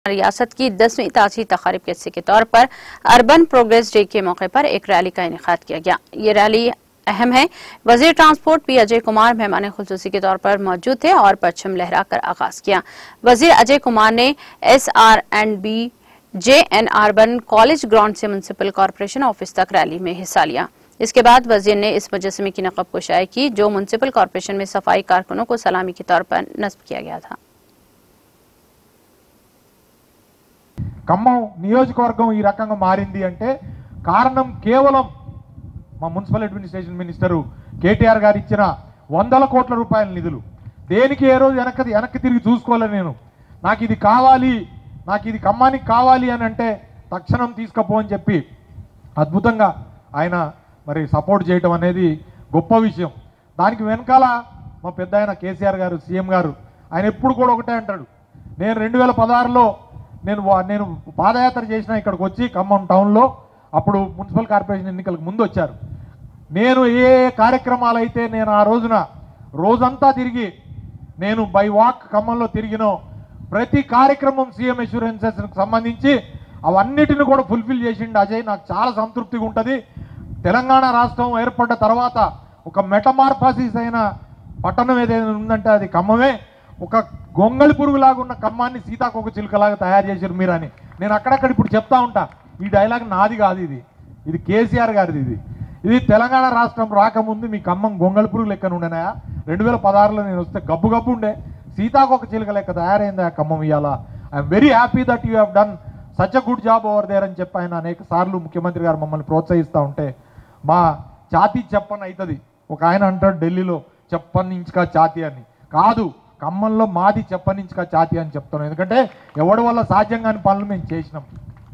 रियासत की दसवीं ताजी तकारीब के हिस्से के तौर पर अर्बन प्रोग्रेस डे के मौके पर एक रैली का इनका किया गया ये रैली अहम है वजीर ट्रांसपोर्ट पी अजय कुमार मेहमान खसूसी के तौर पर मौजूद थे और परचम लहराकर आगाज किया वजीर अजय कुमार ने S R and B J N urban college ground से म्यूनसिपल कॉरपोरेशन ऑफिस तक रैली में हिस्सा लिया इसके बाद वजीर ने इस मुजस्मे की नकब कुशाई की जो म्यूनसिपल कॉरपोरेशन में सफाई कारकुनों को सलामी के तौर पर नस्ब किया गया था ఖమ్మం నియోజకవర్గం ఈ రకంగా మారింది అంటే కారణం కేవలం మా మున్సిపల్ అడ్మినిస్ట్రేషన్ మినిస్టరు కేటీఆర్ గారు ఇచ్చిన వందల కోట్ల రూపాయల నిధులు దేనికి ఏ రోజు వెనక్కి వెనక్కి తిరిగి చూసుకోవాలి నేను నాకు ఇది కావాలి నాకు ఇది ఖమ్మానికి కావాలి అని అంటే తక్షణం తీసుకపో అని చెప్పి అద్భుతంగా ఆయన మరి సపోర్ట్ చేయటం అనేది గొప్ప విషయం దానికి వెనకాల మా పెద్ద ఆయన కేసీఆర్ గారు సీఎం గారు ఆయన ఎప్పుడు కూడా ఒకటే అంటాడు నేను రెండు వేల పదహారులో నేను వా- నేను పాదయాత్ర చేసిన ఇక్కడికి వచ్చి ఖమ్మం టౌన్లో అప్పుడు మున్సిపల్ కార్పొరేషన్ ఎన్నికలకు ముందు వచ్చారు నేను ఏ కార్యక్రమాలు అయితే నేను ఆ రోజున రోజంతా తిరిగి నేను బై వాక్ ఖమ్మంలో తిరిగినో ప్రతి కార్యక్రమం సీఎం ఇన్సూరెన్సెస్కి సంబంధించి అవన్నిటిని కూడా ఫుల్ఫిల్ చేసిండు అజయ్ నాకు చాలా సంతృప్తిగా ఉంటుంది తెలంగాణ రాష్ట్రం ఏర్పడ్డ తర్వాత ఒక మెటమార్ఫాసిస్ అయిన పట్టణం ఏదైనా ఉందంటే అది ఖమ్మమే ఒక గొంగళి పురుగులాగా ఉన్న ఖమ్మాన్ని సీతాకొక చిలుకలాగా తయారు చేశారు మీరు అని నేను అక్కడక్కడ ఇప్పుడు చెప్తా ఉంటా ఈ డైలాగ్ నాది కాదు ఇది ఇది కేసీఆర్ గారిది ఇది ఇది తెలంగాణ రాష్ట్రం రాకముందు మీ ఖమ్మం గొంగళి పురుగు లెక్కన ఉండేనాయా రెండు వేల పదహారులో నేను వస్తే గబ్బు గబ్బు ఉండే సీతాకొక చిలుక లెక్క తయారైంది ఆ ఖమ్మం ఇవాళ I am very happy that you have done such a good job over there అని చెప్పి ఆయన అనేక సార్లు ముఖ్యమంత్రి గారు మమ్మల్ని ప్రోత్సహిస్తూ ఉంటే మా ఛాతీ చెప్పని అవుతుంది ఒక ఆయన అంటాడు ఢిల్లీలో చెప్పనించుక ఛాతీ అని కాదు ఖమ్మంలో మాది చెప్పనించుక ఛాతీ అని చెప్తున్నాం ఎందుకంటే ఎవడి వల్ల సాధ్యం కాని పనులు మేము చేసినాం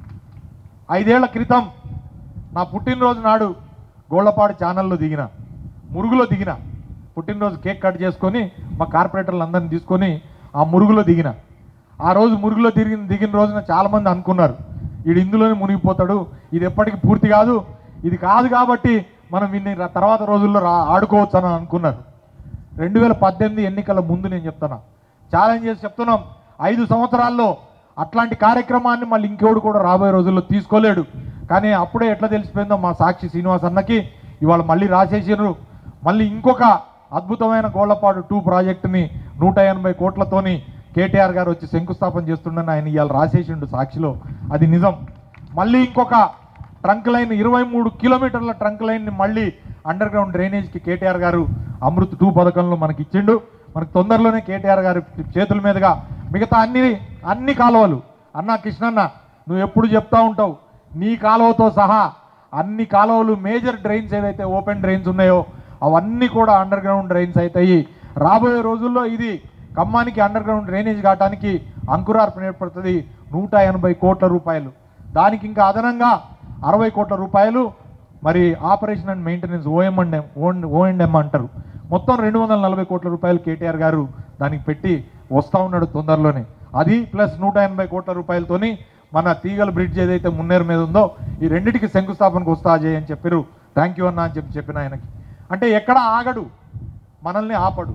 ఐదేళ్ల క్రితం నా పుట్టినరోజు నాడు గోళ్లపాడు ఛానల్లో దిగిన మురుగులో దిగిన పుట్టినరోజు కేక్ కట్ చేసుకొని మా కార్పొరేటర్లు అందరిని తీసుకొని ఆ మురుగులో దిగిన ఆ రోజు మురుగులో తిరిగిన దిగిన రోజున చాలామంది అనుకున్నారు వీడు ఇందులోనే మునిగిపోతాడు ఇది ఎప్పటికీ పూర్తి కాదు ఇది కాదు కాబట్టి మనం ఇన్ని ర- తర్వాత రోజుల్లో రా ఆడుకోవచ్చు అని అనుకున్నారు రెండు వేల పద్దెనిమిది ఎన్నికల ముందు నేను చెప్తున్నా ఛాలెంజ్ చేసి చెప్తున్నాం ఐదు సంవత్సరాల్లో అట్లాంటి కార్యక్రమాన్ని మళ్ళీ ఇంకోడు కూడా రాబోయే రోజుల్లో తీసుకోలేడు కానీ అప్పుడే ఎట్లా తెలిసిపోయిందో మా సాక్షి శ్రీనివాస్ అన్నకి ఇవాళ మళ్ళీ రాసేసారు మళ్ళీ ఇంకొక అద్భుతమైన గోళ్లపాడు టూ ప్రాజెక్టుని నూట ఎనభై కోట్లతోని కేటీఆర్ గారు వచ్చి శంకుస్థాపన చేస్తుండని ఆయన ఇవాళ రాసేసిండు సాక్షిలో అది నిజం మళ్ళీ ఇంకొక ట్రంక్ లైన్ ఇరవై మూడు కిలోమీటర్ల ట్రంక్ లైన్ని మళ్ళీ అండర్ గ్రౌండ్ డ్రైనేజ్కి కేటీఆర్ గారు అమృత్ టూ పథకంలో మనకి ఇచ్చిండు మనకు తొందరలోనే కేటీఆర్ గారి చేతుల మీదుగా మిగతా అన్ని అన్ని కాలువలు అన్న కృష్ణన్న నువ్వు ఎప్పుడు చెప్తా ఉంటావు నీ కాలువతో సహా అన్ని కాలువలు మేజర్ డ్రైన్స్ ఏవైతే ఓపెన్ డ్రైన్స్ ఉన్నాయో అవన్నీ కూడా అండర్ గ్రౌండ్ డ్రైన్స్ అవుతాయి రాబోయే రోజుల్లో ఇది ఖమ్మానికి అండర్ గ్రౌండ్ డ్రైనేజ్ కావడానికి అంకురార్పణ ఏర్పడుతుంది నూట ఎనభై కోట్ల రూపాయలు దానికి ఇంకా అదనంగా అరవై కోట్ల రూపాయలు మరి operation and maintenance O M and O and M మొత్తం రెండు వందల నలభై కోట్ల రూపాయలు కేటీఆర్ గారు దానికి పెట్టి వస్తూ ఉన్నాడు తొందరలోనే అది ప్లస్ నూట ఎనభై కోట్ల రూపాయలతోని మన తీగల బ్రిడ్జ్ ఏదైతే మున్నేరు మీద ఉందో ఈ రెండింటికి శంకుస్థాపనకు వస్తా అజయ్ అని చెప్పారు థ్యాంక్ యూ అన్న అని చెప్పి చెప్పిన ఆయనకి అంటే ఎక్కడ ఆగడు మనల్ని ఆపడు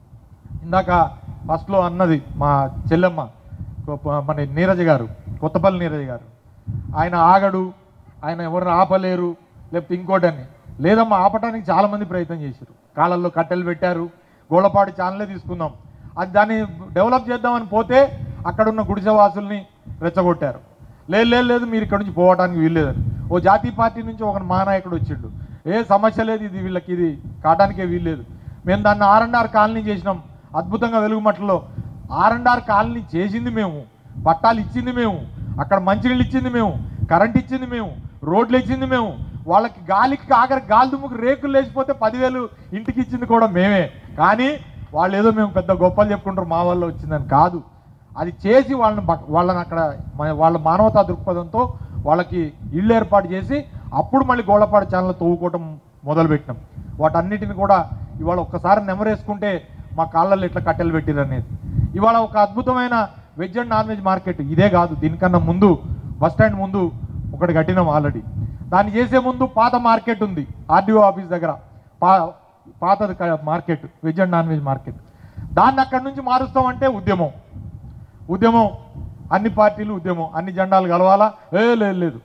ఇందాక ఫస్ట్లో అన్నది మా చెల్లెమ్మ కొ- మన నీరజ్ గారు కొత్తపల్లి నీరజ్ గారు ఆయన ఆగడు ఆయన ఎవరిని ఆపలేరు లేకపోతే ఇంకోటని లేదమ్మా ఆపటానికి చాలామంది ప్రయత్నం చేశారు కాళ్ళల్లో కట్టెలు పెట్టారు గోళపాటి ఛానలే తీసుకుందాం అది దాన్ని డెవలప్ చేద్దామని పోతే అక్కడ ఉన్న గుడిసెవాసుల్ని రెచ్చగొట్టారు లేదు లేదు లేదు మీరు ఇక్కడ నుంచి పోవడానికి వీల్లేదని ఓ జాతీయ పార్టీ నుంచి ఒక మహానాయకుడు వచ్చిండు ఏ సమస్య లేదు ఇది వీళ్ళకి ఇది కావడానికే వీల్లేదు మేము దాన్ని ఆర్ అండ్ ఆర్ కాలనీ చేసినాం అద్భుతంగా వెలుగుమట్లలో ఆర్ అండ్ ఆర్ కాలనీ చేసింది మేము పట్టాలు ఇచ్చింది మేము అక్కడ మంచినీళ్ళు ఇచ్చింది మేము కరెంట్ ఇచ్చింది మేము రోడ్లు ఇచ్చింది మేము వాళ్ళకి గాలికి ఆఖరి గాలి దుమ్ముకు రేకులు లేచిపోతే పదివేలు ఇంటికి ఇచ్చింది కూడా మేమే కానీ వాళ్ళు ఏదో మేము పెద్ద గొప్పలు చెప్పుకుంటారు మా వల్ల వచ్చిందని కాదు అది చేసి వాళ్ళని బక్- వాళ్ళని అక్కడ మ- వాళ్ళ మానవతా దృక్పథంతో వాళ్ళకి ఇళ్ళు ఏర్పాటు చేసి అప్పుడు మళ్ళీ గోళపాడు ఛానల్ తవ్వుకోవటం మొదలుపెట్టినాం వాటన్నిటిని కూడా ఇవాళ ఒక్కసారి నెమరేసుకుంటే మా కాళ్ళల్లో ఎట్లా కట్టెలు పెట్టిరు అనేది ఇవాళ ఒక అద్భుతమైన veg and non veg market ఇదే కాదు దీనికన్నా ముందు బస్ స్టాండ్ ముందు ఒకటి కట్టినాం ఆల్రెడీ దాన్ని చేసే ముందు పాత మార్కెట్ ఉంది ఆర్డీఓ ఆఫీస్ దగ్గర పా పాతది క- market veg and non veg market దాన్ని అక్కడి నుంచి మారుస్తామంటే ఉద్యమం ఉద్యమం అన్ని పార్టీలు ఉద్యమం అన్ని జెండాలు కలవాలా ఏ లేదు లేదు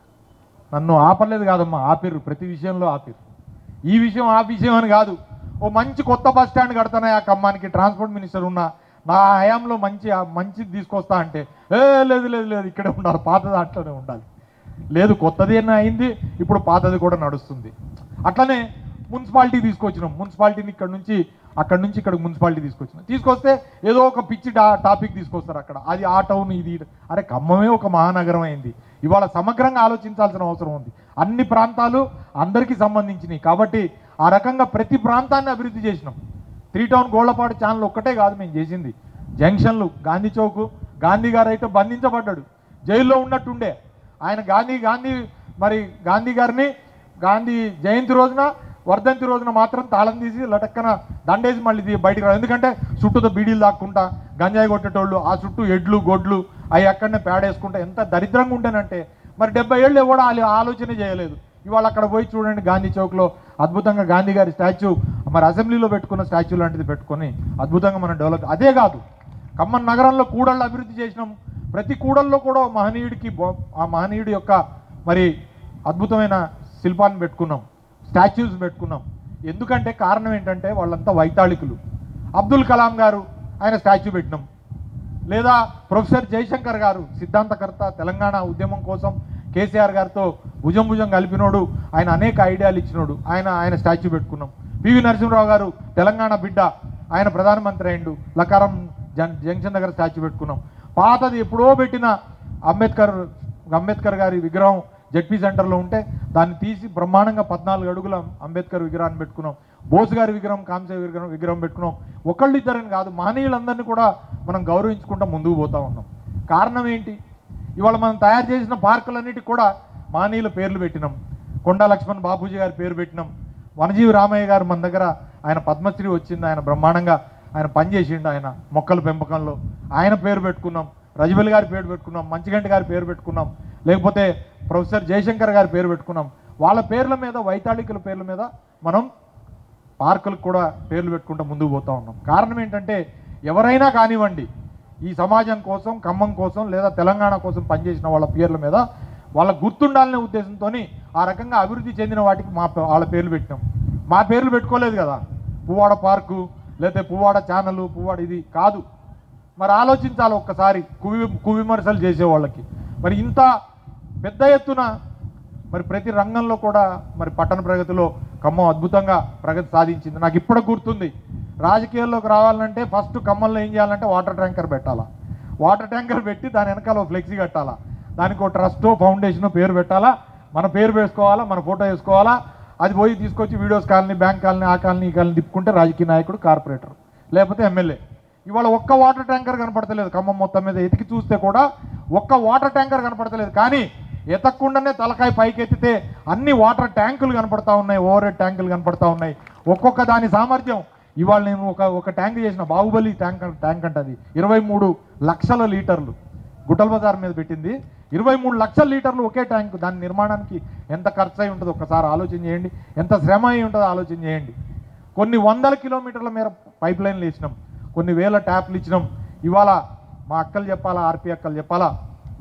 నన్ను ఆపలేదు కాదమ్మా ఆపిర్రు ప్రతి విషయంలో ఆపిర్రు ఈ విషయం ఆ విషయం అని కాదు ఓ మంచి కొత్త బస్ స్టాండ్ కడతానే ఆ ఖమ్మానికి ట్రాన్స్పోర్ట్ మినిస్టర్ ఉన్నా నా హయాంలో మంచి మంచిది తీసుకొస్తా అంటే ఏ లేదు లేదు లేదు ఇక్కడే ఉండాలి పాత దాంట్లోనే ఉండాలి లేదు కొత్తది అయినా అయింది ఇప్పుడు పాతది కూడా నడుస్తుంది అట్లనే మున్సిపాలిటీ తీసుకొచ్చినాం మున్సిపాలిటీని ఇక్కడ నుంచి అక్కడ నుంచి ఇక్కడ మున్సిపాలిటీ తీసుకొచ్చినాం తీసుకొస్తే ఏదో ఒక పిచ్చి టా- టాపిక్ తీసుకొస్తారు అక్కడ అది ఆ టౌన్ ఇది ఈ- అరే ఖమ్మమే ఒక మహానగరం అయింది ఇవాళ సమగ్రంగా ఆలోచించాల్సిన అవసరం ఉంది అన్ని ప్రాంతాలు అందరికీ సంబంధించినవి కాబట్టి ఆ రకంగా ప్రతి ప్రాంతాన్ని అభివృద్ధి చేసినాం త్రీ టౌన్ గోళ్లపాడు ఛానల్ ఒక్కటే కాదు మేము చేసింది జంక్షన్లు గాంధీ చౌక్ గాంధీ గారు అయితే బంధించబడ్డాడు జైల్లో ఉన్నట్టుండే ఆయన గాంధీ గాంధీ మరి గాంధీ గారిని గాంధీ జయంతి రోజున వర్ధంతి రోజున మాత్రం తాళం తీసి లటక్కన దండేసి మళ్ళీ తీ- బయటికి రాదు ఎందుకంటే చుట్టూతో బీడీలు దాక్కుంటా గంజాయి కొట్టేటోళ్ళు ఆ చుట్టూ ఎడ్లు గొడ్లు అవి అక్కడనే పేడేసుకుంటా ఎంత దరిద్రంగా ఉంటేనంటే మరి డెబ్బై ఏళ్ళు ఎవడో ఆలో- ఆలోచన చేయలేదు ఇవాళ అక్కడ పోయి చూడండి గాంధీ చౌక్లో అద్భుతంగా గాంధీ గారి స్టాచ్యూ మరి అసెంబ్లీలో పెట్టుకున్న స్టాచ్యూ లాంటిది పెట్టుకొని అద్భుతంగా మనం డెవలప్ అదే కాదు ఖమ్మం నగరంలో కూడళ్ళు అభివృద్ధి చేసినాం ప్రతి కూడల్లో కూడా ఓ మహనీయుడికి బొ- ఆ మహనీయుడి యొక్క మరి అద్భుతమైన శిల్పాన్ని పెట్టుకున్నాం స్టాచ్యూస్ పెట్టుకున్నాం ఎందుకంటే కారణం ఏంటంటే వాళ్ళంతా వైతాళికులు అబ్దుల్ కలాం గారు ఆయన స్టాచ్యూ పెట్టినాం లేదా ప్రొఫెసర్ జయశంకర్ గారు సిద్ధాంతకర్త తెలంగాణ ఉద్యమం కోసం కేసీఆర్ గారితో భుజం భుజం కలిపినోడు ఆయన అనేక ఐడియాలు ఇచ్చినోడు ఆయన ఆయన స్టాచ్యూ పెట్టుకున్నాం పివి నరసింహరావు గారు తెలంగాణ బిడ్డ ఆయన ప్రధానమంత్రి అయిండు లకారం జన్ జంక్షన్ దగ్గర స్టాచ్యూ పెట్టుకున్నాం పాతది ఎప్పుడో పెట్టిన అంబేద్కర్ అంబేద్కర్ గారి విగ్రహం జడ్పీ సెంటర్లో ఉంటే దాన్ని తీసి బ్రహ్మాండంగా పద్నాలుగు అడుగుల అంబేద్కర్ విగ్రహాన్ని పెట్టుకున్నాం బోస్ గారి విగ్రహం కాంసే విగ్రహం విగ్రహం పెట్టుకున్నాం ఒకళ్ళు ఇద్దరని కాదు మహనీయులందరినీ కూడా మనం గౌరవించుకుంటూ ముందుకు పోతా ఉన్నాం కారణం ఏంటి ఇవాళ మనం తయారు చేసిన పార్కులన్నిటికి కూడా మహనీయుల పేర్లు పెట్టినాం కొండా లక్ష్మణ్ బాపూజీ గారి పేరు పెట్టినాం వనజీవి రామయ్య గారు మన దగ్గర ఆయన పద్మశ్రీ వచ్చింది ఆయన బ్రహ్మాండంగా ఆయన పనిచేసిండు ఆయన మొక్కల పెంపకంలో ఆయన పేరు పెట్టుకున్నాం రజబెల్ గారి పేరు పెట్టుకున్నాం మంచిగంటి గారి పేరు పెట్టుకున్నాం లేకపోతే ప్రొఫెసర్ జయశంకర్ గారి పేరు పెట్టుకున్నాం వాళ్ళ పేర్ల మీద వైతాళికుల పేర్ల మీద మనం పార్కులకు కూడా పేర్లు పెట్టుకుంటూ ముందుకు పోతా ఉన్నాం కారణం ఏంటంటే ఎవరైనా కానివ్వండి ఈ సమాజం కోసం ఖమ్మం కోసం లేదా తెలంగాణ కోసం పనిచేసిన వాళ్ళ పేర్ల మీద వాళ్ళ గుర్తుండాలనే ఉద్దేశంతో ఆ రకంగా అభివృద్ధి చెందిన వాటికి మా పే- వాళ్ళ పేర్లు పెట్టినాం మా పేర్లు పెట్టుకోలేదు కదా పువ్వాడ పార్కు లేకపోతే పువ్వాడ ఛానల్ పువ్వాడ ఇది కాదు మరి ఆలోచించాలి ఒక్కసారి కువి కువిమర్శలు చేసే వాళ్ళకి మరి ఇంత పెద్ద ఎత్తున మరి ప్రతి రంగంలో కూడా మరి పట్టణ ప్రగతిలో ఖమ్మం అద్భుతంగా ప్రగతి సాధించింది నాకు ఇప్పుడు గుర్తుంది రాజకీయాల్లోకి రావాలంటే ఫస్ట్ ఖమ్మంలో ఏం చేయాలంటే వాటర్ ట్యాంకర్ పెట్టాలా వాటర్ ట్యాంకర్ పెట్టి దాని వెనకాల ఓ ఫ్లెక్సీ కట్టాలా దానికి ఒక ట్రస్టో ఫౌండేషనో పేరు పెట్టాలా మన పేరు వేసుకోవాలా మన ఫోటో వేసుకోవాలా అది పోయి తీసుకొచ్చి వీడియోస్ కాలనీ బ్యాంక్ కాలనీ ఆ కాలనీ ఈ కాలనీ తిప్పుకుంటే రాజకీయ నాయకుడు కార్పొరేటర్ లేకపోతే ఎమ్మెల్యే ఇవాళ ఒక్క వాటర్ ట్యాంకర్ కనపడతలేదు ఖమ్మం మొత్తం మీద ఎతికి చూస్తే కూడా ఒక్క వాటర్ ట్యాంకర్ కనపడతలేదు కానీ ఎతక్కుండానే తలకాయ పైకి ఎత్తితే అన్ని వాటర్ ట్యాంకులు కనపడతా ఉన్నాయి ఓవర్ హెడ్ ట్యాంకులు కనపడతా ఉన్నాయి ఒక్కొక్క దాని సామర్థ్యం ఇవాళ నేను ఒక ఒక ట్యాంక్ చేసిన బాహుబలి ట్యాంక్ అం- ట్యాంక్ అంటది ఇరవై మూడు లక్షల లీటర్లు గుట్టల బజార్ మీద పెట్టింది ఇరవై మూడు లక్షల లీటర్లు ఒకే ట్యాంక్ దాని నిర్మాణానికి ఎంత ఖర్చు అయి ఉంటుందో ఒక్కసారి ఆలోచన చేయండి ఎంత శ్రమ అయి ఉంటుందో ఆలోచన చేయండి కొన్ని వందల కిలోమీటర్ల మేర పైప్ లైన్లు వేసినాం కొన్ని వేల ట్యాప్లు ఇచ్చినాం ఇవాళ మా అక్కలు చెప్పాలా ఆర్పి అక్కలు చెప్పాలా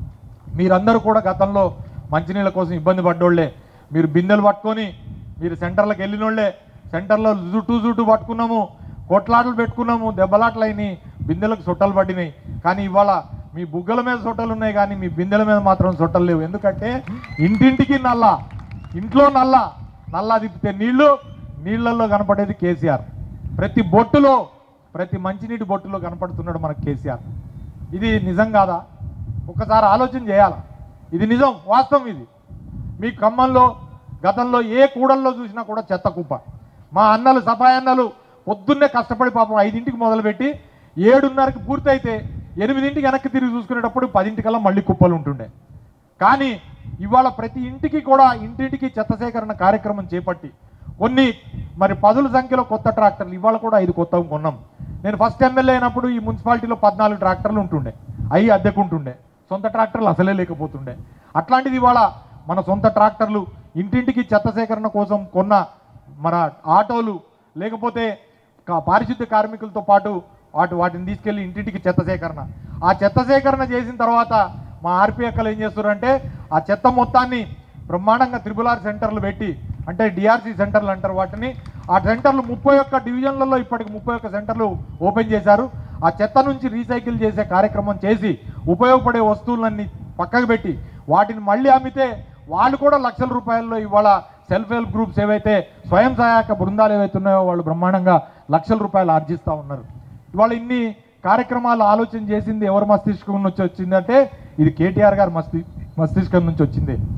మీరందరూ కూడా గతంలో మంచినీళ్ళ కోసం ఇబ్బంది పడ్డోళ్లే మీరు బిందెలు పట్టుకొని మీరు సెంటర్లకు వెళ్ళినోళ్లే సెంటర్లో జుట్టు జుట్టు పట్టుకున్నాము కొట్లాటలు పెట్టుకున్నాము దెబ్బలాటలు అయినాయి బిందెలకు సొట్టలు పడినాయి కానీ ఇవాళ మీ బుగ్గల మీద సొట్టలు ఉన్నాయి కానీ మీ బిందెల మీద మాత్రం సొట్టలు లేవు ఎందుకంటే ఇంటింటికి నల్ల ఇంట్లో నల్ల నల్లా తిప్పితే నీళ్లు నీళ్లలో కనపడేది కేసీఆర్ ప్రతి బొట్టులో ప్రతి మంచినీటి బొట్టులో కనపడుతున్నాడు మనకు కేసీఆర్ ఇది నిజం కాదా ఒకసారి ఆలోచన చేయాలి ఇది నిజం వాస్తవం ఇది మీ ఖమ్మంలో గతంలో ఏ కూడల్లో చూసినా కూడా చెత్త కుప్ప మా అన్నలు సఫాయి అన్నలు పొద్దున్నే కష్టపడి పాపం ఐదింటికి మొదలుపెట్టి ఏడున్నరకి పూర్తయితే ఎనిమిదింటికి వెనక్కి తిరిగి చూసుకునేటప్పుడు పదింటికల్లా మళ్ళీ కుప్పలు ఉంటుండే కానీ ఇవాళ ప్రతి ఇంటికి కూడా ఇంటింటికి చెత్త సేకరణ కార్యక్రమం చేపట్టి కొన్ని మరి పదుల సంఖ్యలో కొత్త ట్రాక్టర్లు ఇవాళ కూడా ఐదు కొత్తవి కొన్నాం నేను ఫస్ట్ ఎమ్మెల్యే అయినప్పుడు ఈ మున్సిపాలిటీలో పద్నాలుగు ట్రాక్టర్లు ఉంటుండే అవి అద్దెకుంటుండే సొంత ట్రాక్టర్లు అసలే లేకపోతుండే అట్లాంటిది ఇవాళ మన సొంత ట్రాక్టర్లు ఇంటింటికి చెత్త సేకరణ కోసం కొన్న మన ఆటోలు లేకపోతే కా- పారిశుద్ధ్య కార్మికులతో పాటు వాటి వాటిని తీసుకెళ్లి ఇంటింటికి చెత్త సేకరణ ఆ చెత్త సేకరణ చేసిన తర్వాత మా ఆర్పీఎక్కలు ఏం చేస్తారంటే ఆ చెత్త మొత్తాన్ని బ్రహ్మాండంగా త్రిబుల్ ఆర్ సెంటర్లు పెట్టి అంటే డిఆర్సీ సెంటర్లు అంటారు వాటిని ఆ సెంటర్లు ముప్పై ఒక్క డివిజన్లలో ఇప్పటికి ముప్పై ఒక్క సెంటర్లు ఓపెన్ చేశారు ఆ చెత్త నుంచి రీసైకిల్ చేసే కార్యక్రమం చేసి ఉపయోగపడే వస్తువులన్నీ పక్కకు పెట్టి వాటిని మళ్ళీ అమ్మితే వాళ్ళు కూడా లక్షల రూపాయల్లో ఇవాళ సెల్ఫ్ హెల్ప్ గ్రూప్స్ ఏవైతే స్వయం సహాయక బృందాలు ఏవైతే ఉన్నాయో వాళ్ళు బ్రహ్మాండంగా లక్షల రూపాయలు ఆర్జిస్తూ ఉన్నారు ఇవాళ ఇన్ని కార్యక్రమాలు ఆలోచన చేసింది ఎవరి మస్తిష్కం నుంచి వచ్చిందంటే ఇది కేటీఆర్ గారి మస్తి మస్తిష్కం నుంచి వచ్చింది